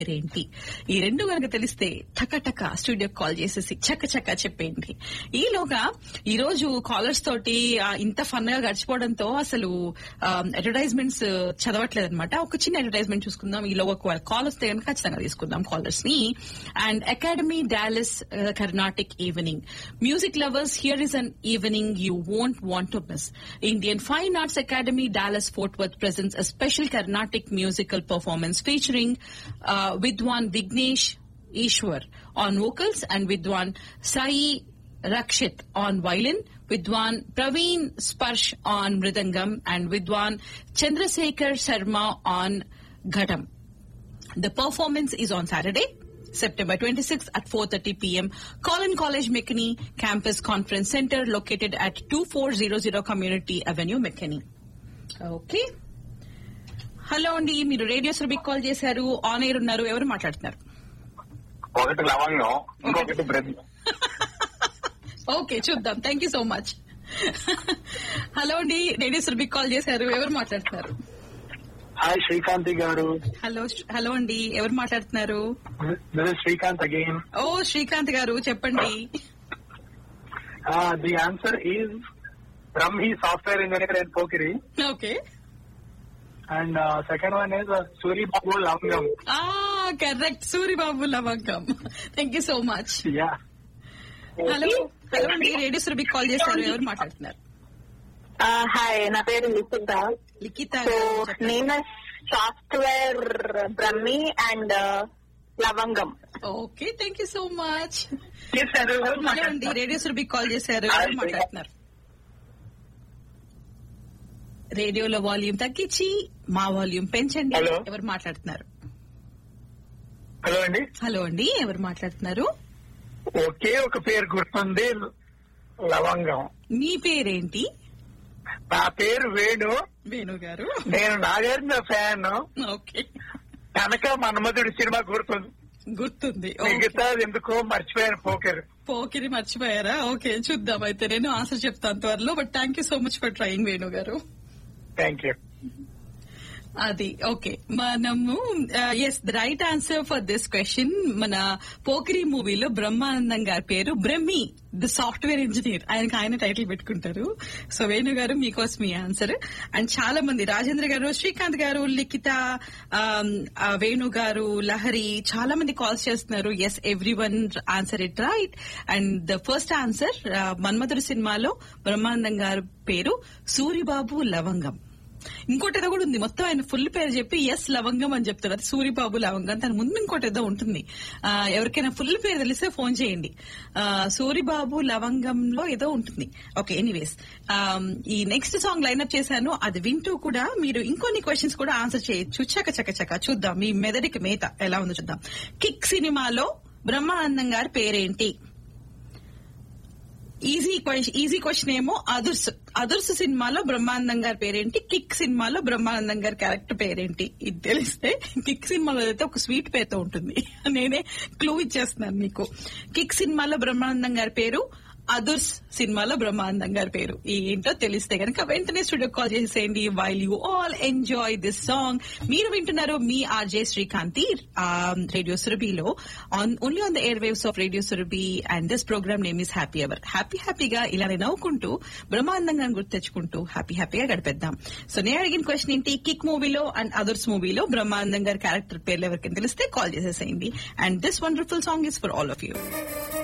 ఏంటి ఈ రెండు కనుక తెలిస్తే టక టక స్టూడియో కాల్ చేసేసి చక్క చక్క చెప్పేయండి ఈలోగా ఈ రోజు కాలర్స్ తోటి ఆ, ఇంత ఫన్ గా గడిచిపోవడంతో అసలు అడ్వర్టైజ్మెంట్స్ చదవట్లేదు అనమాట ఒక చిన్న అడ్వర్టైజ్మెంట్ చూసుకుందాం ఈలో ఒక కాల్ వస్తే కనుక ఖచ్చితంగా తీసుకుందాం కాలర్స్ ని and academy Dallas Carnatic evening music lovers here is an evening you won't want to miss. Indian Fine Arts Academy Dallas Fort Worth presents a special Carnatic musical performance featuring uh, Vidwan Vignesh Ishwar on vocals and Vidwan Sai Rakshit on violin, Vidwan Praveen Sparsh on mridangam and Vidwan Chandrasekhar Sharma on ghatam. The performance is on Saturday, September 26th at 4.30 p.m. Collin College McKinney Campus Conference Center located at 2400 Community Avenue, McKinney. Okay hello అండి మీరు radio సురభికి call చేశారు on air ఉన్నారు ఎవరు మాట్లాడుతున్నారు ఒకటి లవంగం ఇంకొకటి bread okay చూద్దాం thank you so much hello అండి రేడియో సురభికి కాల్ చేశారు ఎవరు మాట్లాడుతున్నారు హాయ్ శ్రీకాంతి గారు హలో హలో అండి ఎవరు మాట్లాడుతున్నారు దిస్ ఇస్ శ్రీకాంత్ అగైన్ ఓ శ్రీకాంత్ గారు చెప్పండి the answer is Brahmi software engineer and Pokiri okay and second one is Suribabu Lavangam ఆ correct Suribabu Lavangam thank you so much yeah hello hello అండి రేడియో సురభికి కాల్ చేశారు ఎవరు మాట్లాడుతున్నారు హాయ్ నా పేరు లిఖిత లిఖిత సో గారు చెప్పండి. నేను software Brahmi and Lavangam okay thank you so much చేశారు హలో అండి రేడియో సురభికి కాల్ చేశారు ఎవరు మాట్లాడుతున్నారు రేడియోలో వాల్యూమ్ తగ్గించి మా వాల్యూమ్ పెంచండి హలో. ఎవరు మాట్లాడుతున్నారు హలో అండి హలో అండి ఎవరు మాట్లాడుతున్నారు ఒకే ఒక పేరు గుర్తుంది లవంగం మీ పేరేంటి నా పేరు వేణు వేణు గారు నేను నాగార్జున ఫ్యాన్ ఓకే కనుక మన్మధుడి సినిమా గుర్తుంది గుర్తుంది ఓకే. మిగతా ఎందుకో మర్చిపోయాను పోకరు పోకిరి మర్చిపోయారా ఓకే చూద్దాం అయితే నేను ఆన్సర్ చెప్తాను త్వరలో but thank you so much for trying Venu గారు థ్యాంక్ యూ అది ఓకే మనము yes the right answer for this question మన పోకిరి మూవీలో బ్రహ్మానందం గారి పేరు బ్రహ్మి ది సాఫ్ట్వేర్ ఇంజనీర్ ఆయనకి ఆయన టైటిల్ పెట్టుకుంటారు సో వేణు గారు మీకోసం మీ ఆన్సర్ అండ్ చాలా మంది రాజేంద్ర గారు శ్రీకాంత్ గారు లిఖిత ఆమ్, ఆ, వేణు గారు లహరి చాలా మంది కాల్స్ చేస్తున్నారు yes everyone answer it right and the first answer Manmadhudu సినిమాలో బ్రహ్మానందం గారి పేరు సూరిబాబు లవంగం ఇంకోటి ఏదో కూడా ఉంది మొత్తం ఆయన ఫుల్ పేరు చెప్పి ఎస్ లవంగం అని చెప్తాడు అది సూరిబాబు లవంగం తన ముందు ఇంకోటి ఏదో ఉంటుంది ఆ, ఎవరికైనా ఫుల్ పేరు తెలిస్తే ఫోన్ చేయండి ఆ, సూరిబాబు లవంగంలో ఏదో ఉంటుంది ఓకే ఎనీవేస్ ఈ నెక్స్ట్ సాంగ్ లైన్అప్ చేశాను అది వింటూ కూడా మీరు ఇంకొన్ని క్వశ్చన్స్ కూడా ఆన్సర్ చేయొచ్చు చక చక చక చూద్దాం మీ మెదడికి మేత ఎలా ఉందో చూద్దాం కిక్ సినిమాలో బ్రహ్మానందం గారి పేరేంటి ఈజీ క్వశ్చన్ ఈజీ క్వశ్చన్ ఏమో అదుర్స్ అదుర్స్ సినిమాలో బ్రహ్మానందం గారి పేరేంటి కిక్ సినిమాలో బ్రహ్మానందం గారి క్యారెక్టర్ పేరేంటి ఇది తెలిస్తే కిక్ సినిమాలో అయితే ఒక స్వీట్ పేరుతో ఉంటుంది నేనే క్లూ ఇచ్చేస్తున్నాను మీకు కిక్ సినిమాలో బ్రహ్మానందం గారి పేరు అదుర్స్ సినిమాలో బ్రహ్మానందం గారి పేరు ఈ ఏంటో తెలిస్తే కనుక వెంటనే స్టూడియో కాల్ చేసేయండి while you all enjoy this song మీరు వింటున్నారు మీ ఆర్జే శ్రీకాంతి రేడియో సురభిలో on only on the air waves of radio Surabhi and this programme name is happy hour happy హ్యాపీగా ఇలానే నవ్వుకుంటూ బ్రహ్మానందంగా గుర్తు తెచ్చుకుంటూ హ్యాపీ హ్యాపీగా గడిపేద్దాం సో నేను అడిగిన క్వశ్చన్ ఏంటి కిక్ మూవీలో అండ్ అదర్స్ మూవీలో బ్రహ్మానందం గారి క్యారెక్టర్ పేర్లు ఎవరికైనా తెలిస్తే కాల్ చేసేసేయండి and this wonderful song is for all of you